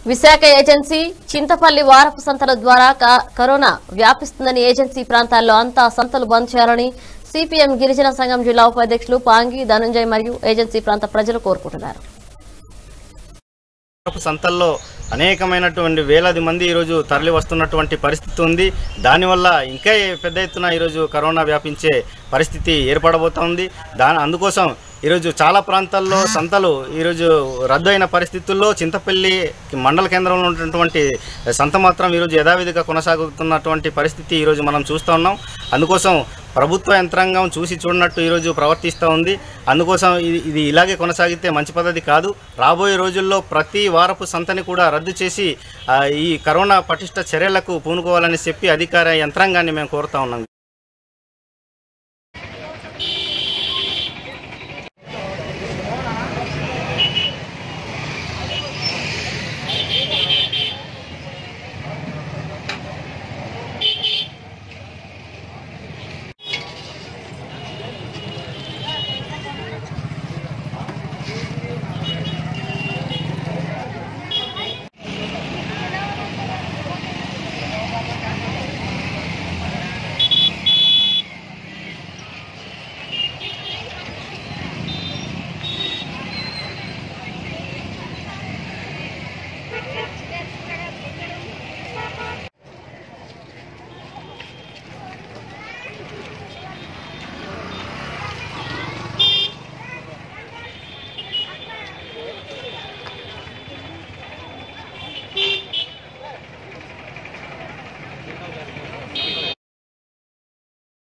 Visakha agency Chintapalli వారపు సంతల ద్వారా క- కరోనా వ్యాపిస్తుందని ఏజెన్సీ ప్రాంతాల్లో అంతా సంతలు బంద్ చేయాలని సిపిఎం గిరిజన సంఘం జిల్లా ఉపాధ్యక్షులు పాంగి ధనుంజయ్ మరియు ఏజెన్సీ ప్రాంత ప్రజలు కోరుకుంటున్నారు వారపు సంతల్లో అనేకమైనటువంటి వేలాది మంది ఈరోజు తరలి వస్తున్నటువంటి పరిస్థితి ఉంది దానివల్ల ఇంకా పెద్ద ఎత్తున ఈరోజు కరోనా వ్యాపించే పరిస్థితి ఏర్పడబోతోంది దాని అందుకోసం ఈరోజు చాలా ప్రాంతాల్లో సంతలు ఈరోజు రద్దు అయిన పరిస్థితుల్లో చింతపల్లి మండల కేంద్రంలో ఉన్నటువంటి సంత మాత్రం ఈరోజు యథావిధిగా కొనసాగుతున్నటువంటి పరిస్థితి ఈరోజు మనం చూస్తూ ఉన్నాం అందుకోసం ప్రభుత్వ యంత్రాంగం చూసి చూడనట్టు ఈరోజు ప్రవర్తిస్తూ ఉంది అందుకోసం ఇది ఇది ఇలాగే కొనసాగితే మంచి పద్ధతి కాదు రాబోయే రోజుల్లో ప్రతి వారపు సంతని కూడా రద్దు చేసి ఆ, ఈ కరోనా పటిష్ట చర్యలకు పూనుకోవాలని చెప్పి అధికార యంత్రాంగాన్ని మేము కోరుతా ఉన్నాం